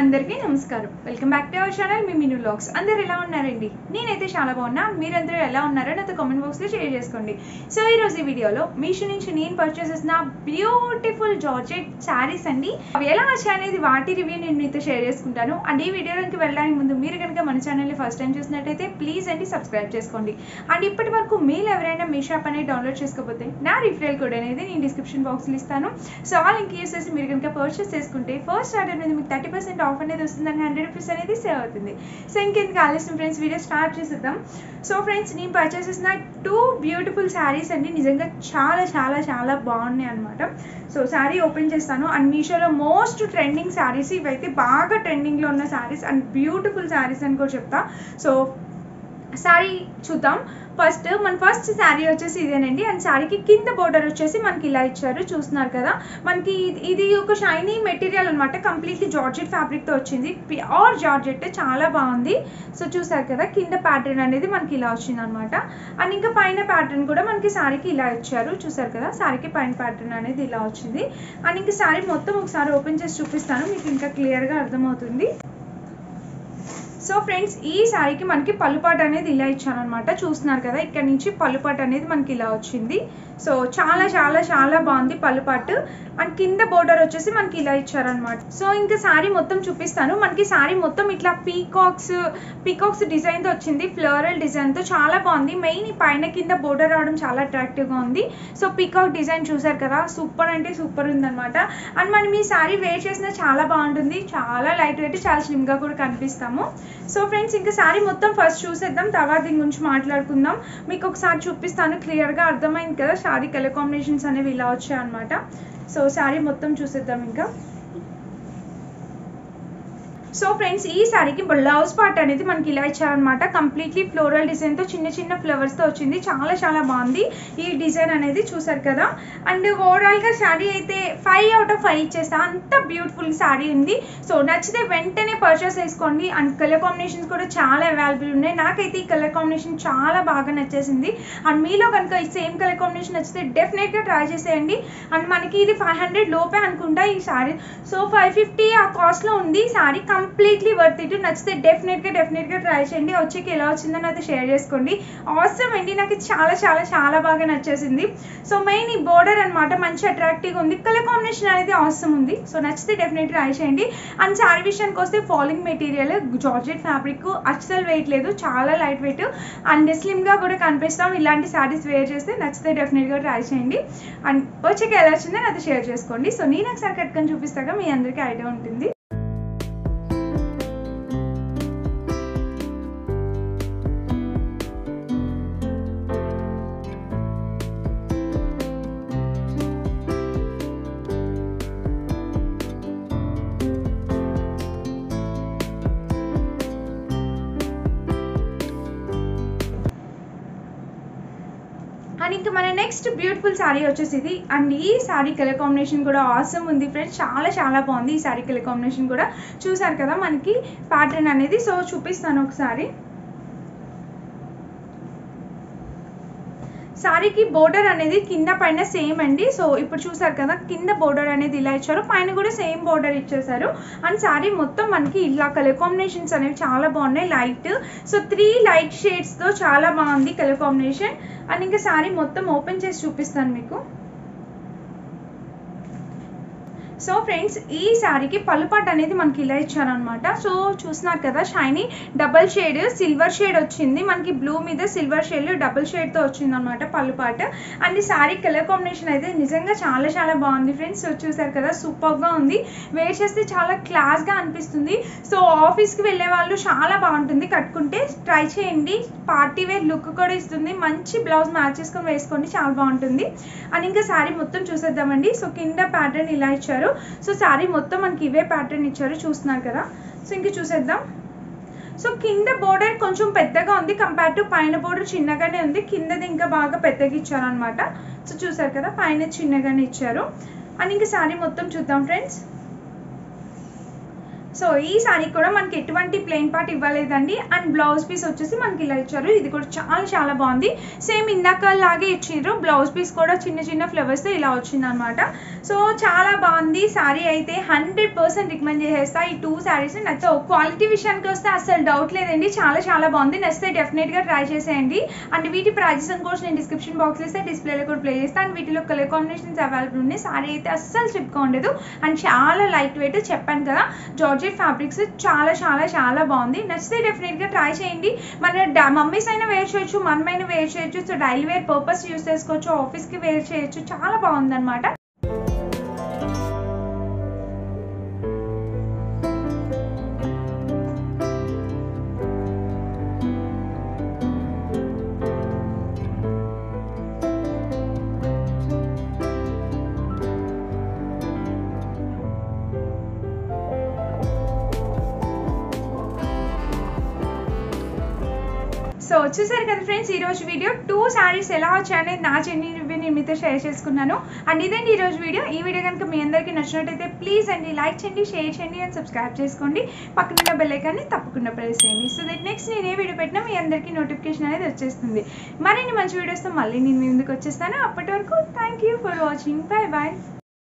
అందరికీ నమస్కారం welcome back to our channel మీ మినీ వ్లాగ్స్ అందరు ఎలా ఉన్నారండి నేనైతే చాలా బాగున్నా మీరందరూ ఎలా ఉన్నారో నాతో కామెంట్ బాక్స్లో షేర్ చేసుకోండి సో ఈ రోజు ఈ వీడియోలో మీషో నుంచి నేను పర్చేస్ చేసిన బ్యూటిఫుల్ జార్జెట్ శారీస్ అండి అవి ఎలా వచ్చాయి అనేది వాటి రివ్యూ నేను మీతో షేర్ చేసుకుంటాను అండ్ ఈ వీడియోలోకి వెళ్ళడానికి ముందు మీరు కనుక మన ఛానల్ని ఫస్ట్ టైం చూసినట్టయితే ప్లీజ్ అండి సబ్స్క్రైబ్ చేసుకోండి అండ్ ఇప్పటి వరకు మీరు ఎవరైనా మీ షాప్ అనేది డౌన్లోడ్ చేసుకోకపోతే నా రిఫరల్ కోడ్ అనేది నేను డిస్క్రిప్షన్ బాక్స్లో ఇస్తాను సో ఆ లింక్ యూస్ చేసి మీరు కనుక పర్చేస్ చేసుకుంటే ఫస్ట్ ఆర్డర్ మీద మీకు థర్టీ పర్సెంట్ ఆఫ్ అనేది వస్తుందని హండ్రెడ్ రూపీస్ అనేది సేవ్ అవుతుంది సో ఇంకెందుకు ఆలస్యం ఫ్రెండ్స్ వీడియో స్టార్ట్ చేసేద్దాం సో ఫ్రెండ్స్ నేను పర్చేస్ చేసిన టూ బ్యూటిఫుల్ శారీస్ అండి నిజంగా చాలా చాలా చాలా బాగున్నాయి అనమాట సో శారీ ఓపెన్ చేస్తాను అండ్ మీషోలో మోస్ట్ ట్రెండింగ్ శారీస్ ఇవైతే బాగా ట్రెండింగ్లో ఉన్న శారీస్ అండ్ బ్యూటిఫుల్ శారీస్ అని కూడా చెప్తా సో శారీ చూద్దాం ఫస్ట్ మన ఫస్ట్ శారీ వచ్చేసి ఇదేనండి అండ్ శారీకి కింద బోర్డర్ వచ్చేసి మనకి ఇలా ఇచ్చారు చూస్తున్నారు కదా మనకి ఇది- ఇది ఒక షైనీ మెటీరియల్ అనమాట కంప్లీట్లీ జార్జెట్ ఫ్యాబ్రిక్తో వచ్చింది ప్యూర్ జార్జెట్ చాలా బాగుంది సో చూసారు కదా కింద ప్యాటర్న్ అనేది మనకి ఇలా వచ్చింది అనమాట అండ్ ఇంకా పైన ప్యాటర్న్ కూడా మనకి శారీకి ఇలా ఇచ్చారు చూసారు కదా శారీకి పైన ప్యాటర్న్ అనేది ఇలా వచ్చింది అండ్ ఇంకా శారీ మొత్తం ఒకసారి ఓపెన్ చేసి చూపిస్తాను మీకు ఇంకా క్లియర్గా అర్థమవుతుంది సో ఫ్రెండ్స్ ఈ శారీకి మనకి పళ్ళుపాటు అనేది ఇలా ఇచ్చారనమాట చూస్తున్నారు కదా ఇక్కడ నుంచి పళ్ళుపాటు అనేది మనకి ఇలా వచ్చింది సో చాలా చాలా చాలా బాగుంది పళ్ళుపాటు అండ్ కింద బోర్డర్ వచ్చేసి మనకి ఇలా ఇచ్చారనమాట సో ఇంకా శారీ మొత్తం చూపిస్తాను మనకి శారీ మొత్తం ఇట్లా పీకాక్స్ పీకాక్స్ డిజైన్తో వచ్చింది ఫ్లోరల్ డిజైన్తో చాలా బాగుంది మెయిన్ ఈ పైన కింద బోర్డర్ రావడం చాలా అట్రాక్టివ్గా ఉంది సో పీకాక్ డిజైన్ చూసారు కదా సూపర్ అంటే సూపర్ ఉందన్నమాట అండ్ మనం ఈ శారీ వేర్ చేసిన చాలా బాగుంటుంది చాలా లైట్ వెయిట్ చాలా స్లిమ్గా కూడా కనిపిస్తాము సో ఫ్రెండ్స్ ఇంకా శారీ మొత్తం ఫస్ట్ చూసేద్దాం తర్వాత దీని గురించి మాట్లాడుకుందాం మీకు ఒకసారి చూపిస్తాను క్లియర్గా అర్థమైంది కదా శారీ కలర్ కాంబినేషన్స్ అనేవి ఇలా వచ్చాయన్నమాట సో శారీ మొత్తం చూసేద్దాం ఇంకా సో ఫ్రెండ్స్ ఈ శారీకి బ్లౌజ్ పార్ట్ అనేది మనకి ఇలా ఇచ్చారనమాట కంప్లీట్లీ ఫ్లోరల్ డిజైన్తో చిన్న చిన్న ఫ్లవర్స్తో వచ్చింది చాలా చాలా బాగుంది ఈ డిజైన్ అనేది చూసారు కదా అండ్ ఓవరాల్గా శారీ అయితే ఫైవ్ అవుట్ ఆఫ్ ఫైవ్ ఇచ్చేస్తా అంత బ్యూటిఫుల్ శారీ ఉంది సో నచ్చితే వెంటనే పర్చేస్ చేసుకోండి అండ్ కలర్ కాంబినేషన్స్ కూడా చాలా అవైలబుల్ ఉన్నాయి నాకైతే ఈ కలర్ కాంబినేషన్ చాలా బాగా నచ్చేసింది అండ్ మీలో కనుక ఈ సేమ్ కలర్ కాంబినేషన్ నచ్చితే డెఫినెట్గా ట్రై చేసేయండి అండ్ మనకి ఇది ఫైవ్ హండ్రెడ్ లోపే అనుకుంటా ఈ శారీ సో ఫైవ్ ఫిఫ్టీ ఆ కాస్ట్లో ఉంది శారీ కంప్లీట్లీ వర్త్ ఇట్ నచ్చితే డెఫినెట్గా డెఫినెట్గా ట్రై చేయండి వచ్చేకి ఎలా వచ్చిందో నాతో షేర్ చేసుకోండి అవసరం అండి నాకు ఇది చాలా చాలా చాలా బాగా నచ్చేసింది సో మెయిన్ ఈ బోర్డర్ అనమాట మంచి అట్రాక్టివ్గా ఉంది కలర్ కాంబినేషన్ అనేది అవసరం ఉంది సో నచ్చితే డెఫినెట్గా ట్రై చేయండి అండ్ శారీ విషయానికి వస్తే ఫాలింగ్ మెటీరియల్ జార్జెట్ ఫ్యాబ్రిక్ అస్సలు వెయిట్ లేదు చాలా లైట్ వెయిట్ అండ్ స్లిమ్గా కూడా కనిపిస్తాం ఇలాంటి శారీస్ వేర్ చేస్తే నచ్చితే డెఫినెట్గా ట్రై చేయండి అండ్ వచ్చేకి ఎలా వచ్చిందో నాతో షేర్ చేసుకోండి సో నేను ఒకసారి కట్టుకొని చూపిస్తాగా మీ అందరికీ ఐడియా ఉంటుంది అండ్ ఇంకా మన నెక్స్ట్ బ్యూటిఫుల్ శారీ వచ్చేసి ఇది అండ్ ఈ శారీ కలర్ కాంబినేషన్ కూడా ఆసమ్ ఉంది ఫ్రెండ్స్ చాలా చాలా బాగుంది ఈ శారీ కలర్ కాంబినేషన్ కూడా చూసారు కదా మనకి ప్యాటర్న్ అనేది సో చూపిస్తాను ఒకసారి శారీకి బోర్డర్ అనేది కింద పైన సేమ్ అండి సో ఇప్పుడు చూసారు కదా కింద బోర్డర్ అనేది ఇలా ఇచ్చారు పైన కూడా సేమ్ బోర్డర్ ఇచ్చేసారు అండ్ శారీ మొత్తం మనకి ఇలా కలర్ కాంబినేషన్స్ అనేవి చాలా బాగున్నాయి లైట్ సో త్రీ లైట్ షేడ్స్తో చాలా బాగుంది కలర్ కాంబినేషన్ అండ్ ఇంకా శారీ మొత్తం ఓపెన్ చేసి చూపిస్తాను మీకు సో ఫ్రెండ్స్ ఈ శారీకి పళ్ళుపాటు అనేది మనకి ఇలా ఇచ్చారనమాట సో చూస్తున్నారు కదా shiny double shade silver shade వచ్చింది మనకి బ్లూ మీద సిల్వర్ షేడ్ డబల్ షేడ్తో వచ్చింది అనమాట పళ్ళుపాటు అండ్ ఈ శారీ కలర్ కాంబినేషన్ అయితే నిజంగా చాలా చాలా బాగుంది ఫ్రెండ్స్ సో చూసారు కదా సూపర్గా ఉంది వేర్ చేస్తే చాలా క్లాస్గా అనిపిస్తుంది సో ఆఫీస్కి వెళ్ళే వాళ్ళు చాలా బాగుంటుంది కట్టుకుంటే ట్రై చేయండి పార్టీ వేర్ లుక్ కూడా ఇస్తుంది మంచి బ్లౌజ్ మ్యాచ్ చేసుకొని వేసుకోండి చాలా బాగుంటుంది అండ్ ఇంకా శారీ మొత్తం చూసేద్దామండి సో కింద ప్యాటర్న్ ఇలా ఇచ్చారు సో శారీ మొత్తం మనకి ఇవే ప్యాటర్న్ ఇచ్చారు చూస్తున్నారు కదా సో ఇంక చూసేద్దాం సో కింద బోర్డర్ కొంచెం పెద్దగా ఉంది కంపేర్ టు పైన బోర్డర్ చిన్నగానే ఉంది కిందది ఇంకా బాగా పెద్దగా ఇచ్చారు అనమాట సో చూసారు కదా పైన చిన్నగానే ఇచ్చారు అండ్ ఇంకా శారీ మొత్తం చూద్దాం ఫ్రెండ్స్ సో ఈ సారీ కూడా మనకి ఎటువంటి ప్లెయిన్ పార్ట్ ఇవ్వలేదండి అండ్ బ్లౌజ్ పీస్ వచ్చేసి మనకి ఇలా ఇచ్చారు ఇది కూడా చాలా చాలా బాగుంది సేమ్ ఇందాక లాగే ఇచ్చారు బ్లౌజ్ పీస్ కూడా చిన్న చిన్న ఫ్లవర్స్తో ఇలా వచ్చింది అనమాట సో చాలా బాగుంది సారీ అయితే హండ్రెడ్ పర్సెంట్ రికమెండ్ చేసేస్తా ఈ టూ శారీస్ నచ్చో క్వాలిటీ విషయానికి వస్తే అసలు డౌట్ లేదండి చాలా చాలా బాగుంది నచ్చితే డెఫినెట్గా ట్రై చేసేయండి అండ్ వీటి ప్రైజెస్ అని కూడా నేను డిస్క్రిప్షన్ బాక్స్ ఇస్తే డిస్ప్లేలో కూడా ప్లే చేస్తాను అండ్ వీటిలో కలర్ కాంబినేషన్స్ అవైలబుల్ ఉన్నాయి సారీ అయితే అస్సలు స్లిప్గా ఉండదు అండ్ చాలా లైట్ వెయిట్ చెప్పాను కదా జార్జెట్ ఫ్యాబ్రిక్స్ చాలా చాలా చాలా బాగుంది నచ్చితే డెఫినెట్గా ట్రై చేయండి మన మమ్మీస్ అయినా వేర్ చేయొచ్చు మనమైనా వేర్ చేయొచ్చు so daily wear purpose use చేసుకోవచ్చు ఆఫీస్కి వేర్ చేయొచ్చు చాలా బాగుంది అనమాట సో చూసారు కదా ఫ్రెండ్స్ ఈ రోజు వీడియో టూ శారీస్ ఎలా వచ్చాయనేది నా చెన్ని రివ్యూ నేను మీతో షేర్ చేసుకున్నాను అండ్ ఇదండి ఈ రోజు వీడియో ఈ వీడియో కనుక మీ అందరికీ నచ్చినట్టయితే ప్లీజ్ అండి లైక్ చేయండి షేర్ చేయండి అండ్ సబ్స్క్రైబ్ చేసుకోండి పక్కన బెల్ ఐకాన్ని తప్పకుండా ప్రెస్ చేయండి సో దట్ నెక్స్ట్ నేను ఏ వీడియో పెట్టినా మీ అందరికీ నోటిఫికేషన్ అనేది వచ్చేస్తుంది మరిన్ని మంచి వీడియోస్తో మళ్ళీ నేను మీ ముందుకు వచ్చేస్తాను అప్పటి వరకు thank you for watching bye bye